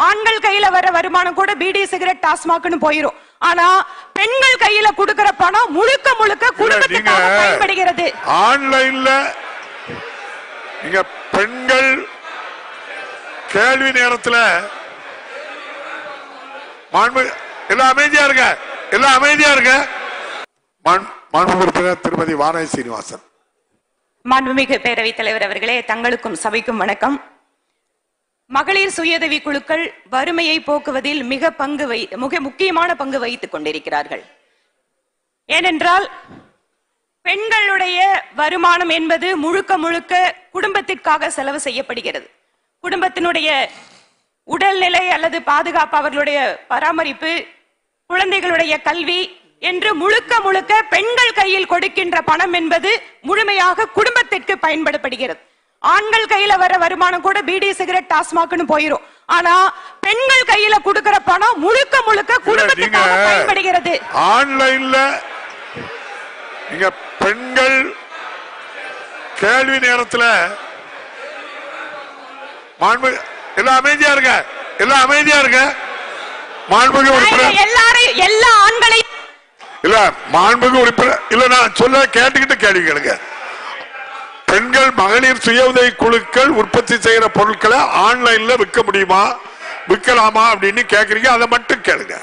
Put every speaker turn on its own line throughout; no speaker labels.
ஆண்கள் கையில வர வருமானம் கூட பீடி சிகரெட் டாஸ்மாக்னு போயிரும் ஆனா பெண்கள் கையில கொடுக்கிற பணம் முழுக்க முழுக்க குடும்பத்துக்காக பயன்படுகிறது
ஆன்லைன்ல நீங்க பெண்கள் கேள்வி நேரத்துல மாண்பு எல்லாம் அமைதியா இருங்க எல்லாம் அமைதியா இருங்க மாண்- மாண்பு உறுப்பினர் திருமதி வாராய் சீனிவாசன்
மாண்புமிகு பேரவைத் தலைவர் அவர்களே தங்களுக்கும் சபைக்கும் வணக்கம் மகளிர் சுயதவி குழுக்கள் வறுமையை போக்குவதில் மிக பங்கு வை மிக முக்கியமான பங்கு வகித்துக் கொண்டிருக்கிறார்கள் ஏனென்றால் பெண்களுடைய வருமானம் என்பது முழுக்க முழுக்க குடும்பத்திற்காக செலவு செய்யப்படுகிறது குடும்பத்தினுடைய உடல்நிலை அல்லது பாதுகாப்பு அவர்களுடைய பராமரிப்பு குழந்தைகளுடைய கல்வி என்று முழுக்க முழுக்க பெண்கள் கையில் கொடுக்கின்ற பணம் என்பது முழுமையாக குடும்பத்திற்கு பயன்படுத்தப்படுகிறது ஆண்கள் கையில வர வருமானம் கூட பீடி சிகரெட் டாஸ்மாக்னு போயிரும் ஆனா பெண்கள் கையில கொடுக்கிற பணம் முழுக்க முழுக்க
இல்ல, நீங்க
குடும்பத்துக்காக பயன்படுகிறது
ஆன்லைன்ல நீங்க பெண்கள் கேள்வி நேரத்துல மாண்பு எல்லாம் அமைதியா இருங்க எல்லாம் அமைதியா இருங்க மாண்புமிகு உறுப்பினர்
எல்லாரையும் எல்லா ஆண்களையும்
இல்ல மாண்புமிகு உறுப்பினர் இல்ல நான் சொல்ல கேட்டுக்கிட்டு கேள்வி கேளுங்க பெண்கள் மகளிர் சுய உதவி குழுக்கள் உற்பத்தி செய்யற பொருட்களை ஆன்லைன்ல விற்க முடியுமா விற்கலாமா அப்படின்னு கேக்குறீங்க அதை மட்டும் கேளுங்க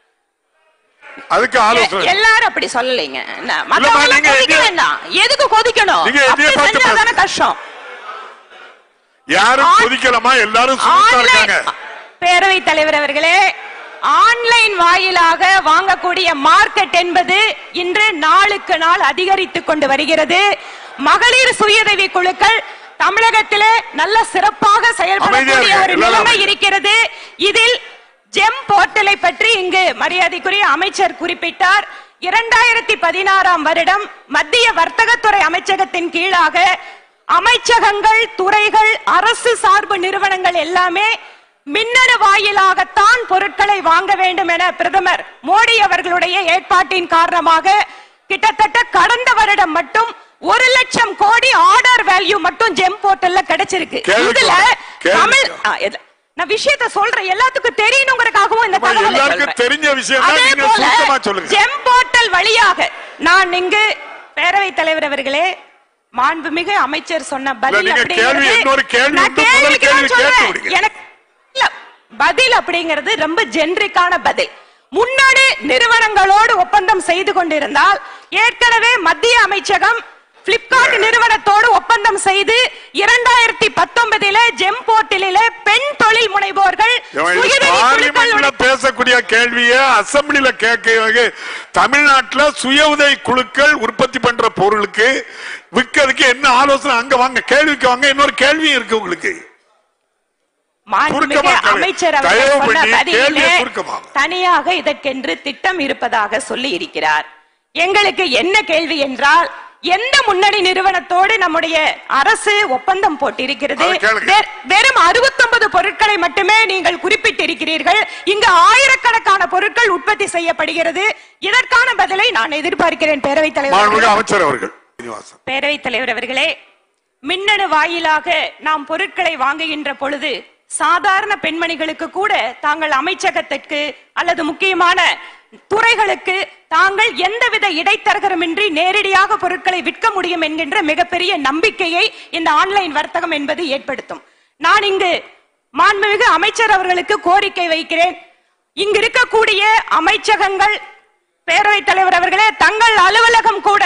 அதுக்கு ஆலோசனை
எல்லாரும் அப்படி சொல்லலைங்க என்ன,
இல்லம்மா,
மத்தவங்க
நீங்க
கொதிக்க
எதையோ-
வேண்டாம் எதுக்கு கொதிக்கணும்
நீங்க எதையோ
அப்படி
பார்த்து
செஞ்சாதானே
பேசுங்க.
கஷ்டம்
யாரும்
ஆன்-
கொதிக்கலாமா எல்லாரும் சுமத்தா
ஆன்லைன்
இருக்காங்க
பேரவைத் தலைவர் அவர்களே ஆன்லைன் வாயிலாக வாங்கக்கூடிய மார்க்கெட் என்பது இன்று நாளுக்கு நாள் அதிகரித்துக் கொண்டு வருகிறது மகளிர் சுயதவி குழுக்கள் தமிழகத்திலே நல்ல சிறப்பாக செயல்படக்கூடிய
அமைதியா
ஒரு
இருங்க.
நிலைமை
எல்லாரும்
இருக்கிறது இதில் ஜெம் போர்ட்டலை பற்றி இங்கு மரியாதைக்குரிய அமைச்சர் குறிப்பிட்டார் இரண்டாயிரத்தி பதினாறாம் வருடம் மத்திய வர்த்தகத்துறை அமைச்சகத்தின் கீழாக அமைச்சகங்கள் துறைகள் அரசு சார்பு நிறுவனங்கள் எல்லாமே மின்னணு வாயிலாகத்தான் பொருட்களை வாங்க வேண்டும் என பிரதமர் மோடி அவர்களுடைய ஏற்பாட்டின் காரணமாக கிட்டத்தட்ட கடந்த வருடம் மட்டும் ஒரு லட்சம் கோடி ஆர்டர் வேல்யூ மட்டும் ஜெம் போர்ட்டல்ல கிடைச்சிருக்கு
கேள்விக்கு
இதுல
வாங்க. கேள்விக்கு
தமிழ்
வாங்க.
ஆ, எது- நான் விஷயத்த சொல்றேன் எல்லாத்துக்கும் தெரியணுங்கிறதுக்காகவும் இந்த
அம்மா,
தகவலை
எல்லாருக்கும்
சொல்றேன்.
தெரிஞ்ச விஷயம் தான்
அதே
நீங்க
போல
சுருக்கமா சொல்லுங்க
ஜெம் போர்ட்டல் வழியாக நான் இங்கு பேரவைத் தலைவர் அவர்களே மாண்புமிகு அமைச்சர் சொன்ன பதில்
நீங்க
அப்படிங்கிறது-
கேள்வி, இன்னொரு கேள்வி
நான்
வந்து முதல்
கேள்விக்கு
கேள்வி
தான் சொல்றேன்.
கேட்டு விடுங்க.
எனக்கு இல்ல, பதில் அப்படிங்கிறது ரொம்ப ஜென்ரிக்கான பதில் முன்னாடி நிறுவனங்களோடு ஒப்பந்தம் செய்து கொண்டிருந்தால் ஏற்கனவே மத்திய அமைச்சகம் பிளிப்கார்ட் நிறுவனத்தோடு ஒப்பந்தம் செய்து இரண்டாயிரத்தி பத்தொன்பதில ஜெம் போர்ட்டலிலே பெண் தொழில் முனைவோர்கள்
இவன் இது
சுயதவி
பார்லிமெண்ட்ல
குழுக்களுடைய
பேசக்கூடிய கேள்விய அசம்பிளில கேட்க தமிழ்நாட்டுல சுய உதவி குழுக்கள் உற்பத்தி பண்ற பொருளுக்கு விற்கிறதுக்கு என்ன ஆலோசனை அங்க வாங்க கேள்விக்கு வாங்க இன்னொரு கேள்வியும் இருக்கு உங்களுக்கு
மாண்புமிகு
சுருக்கமா கேளு.
அமைச்சர் அவர்கள்
தயவு
சொன்ன
பண்ணி
பதிலிலே
கேள்வியை சுருக்கமாக.
தனியாக இதற்கென்று திட்டம் இருப்பதாக சொல்லி இருக்கிறார் எங்களுக்கு என்ன கேள்வி என்றால் எந்த முன்னணி நிறுவனத்தோடு நம்முடைய அரசு ஒப்பந்தம் போட்டிருக்கிறது
அதை கேளுங்க.
வெ- வெறும் 69 பொருட்களை மட்டுமே நீங்கள் குறிப்பிட்டிருக்கிறீர்கள் இங்கு ஆயிரக்கணக்கான பொருட்கள் உற்பத்தி செய்யப்படுகிறது இதற்கான பதிலை நான் எதிர்பார்க்கிறேன் பேரவைத் தலைவர்
மாண்புமிகு
அவர்களே.
அமைச்சர் அவர்கள் சீனிவாசன்
பேரவைத் தலைவர் அவர்களே மின்னணு வாயிலாக நாம் பொருட்களை வாங்குகின்ற பொழுது சாதாரண பெண்மணிகளுக்கு கூட தாங்கள் அமைச்சகத்திற்கு அல்லது முக்கியமான துறைகளுக்கு தாங்கள் எந்தவித இடைத்தரகரமின்றி நேரடியாக பொருட்களை விற்க முடியும் என்கின்ற மிகப்பெரிய நம்பிக்கையை இந்த ஆன்லைன் வர்த்தகம் என்பது ஏற்படுத்தும் நான் இங்கு மாண்புமிகு அமைச்சர் அவர்களுக்கு கோரிக்கை வைக்கிறேன் இங்கு இருக்கக்கூடிய அமைச்சகங்கள் பேரவைத் தலைவர் அவர்களே தங்கள் அலுவலகம் கூட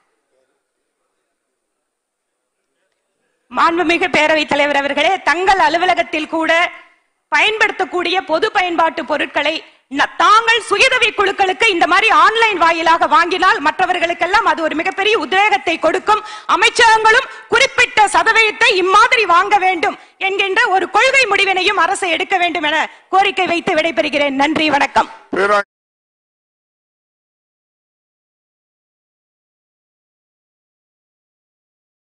மாண்புமிகு பேரவைத் தலைவர் அவர்களே தங்கள் அலுவலகத்தில் கூட பயன்படுத்தக்கூடிய பொது பயன்பாட்டு பொருட்களை ந- தாங்கள் சுயதவி குழுக்களுக்கு இந்த மாதிரி ஆன்லைன் வாயிலாக வாங்கினால் மற்றவர்களுக்கெல்லாம் அது ஒரு மிகப்பெரிய உத்வேகத்தை கொடுக்கும் அமைச்சகங்களும் குறிப்பிட்ட சதவீதத்தை இம்மாதிரி வாங்க வேண்டும் என்கின்ற ஒரு கொள்கை முடிவினையும் அரசு எடுக்க வேண்டும் என கோரிக்கை வைத்து விடைபெறுகிறேன் நன்றி வணக்கம்
பேரா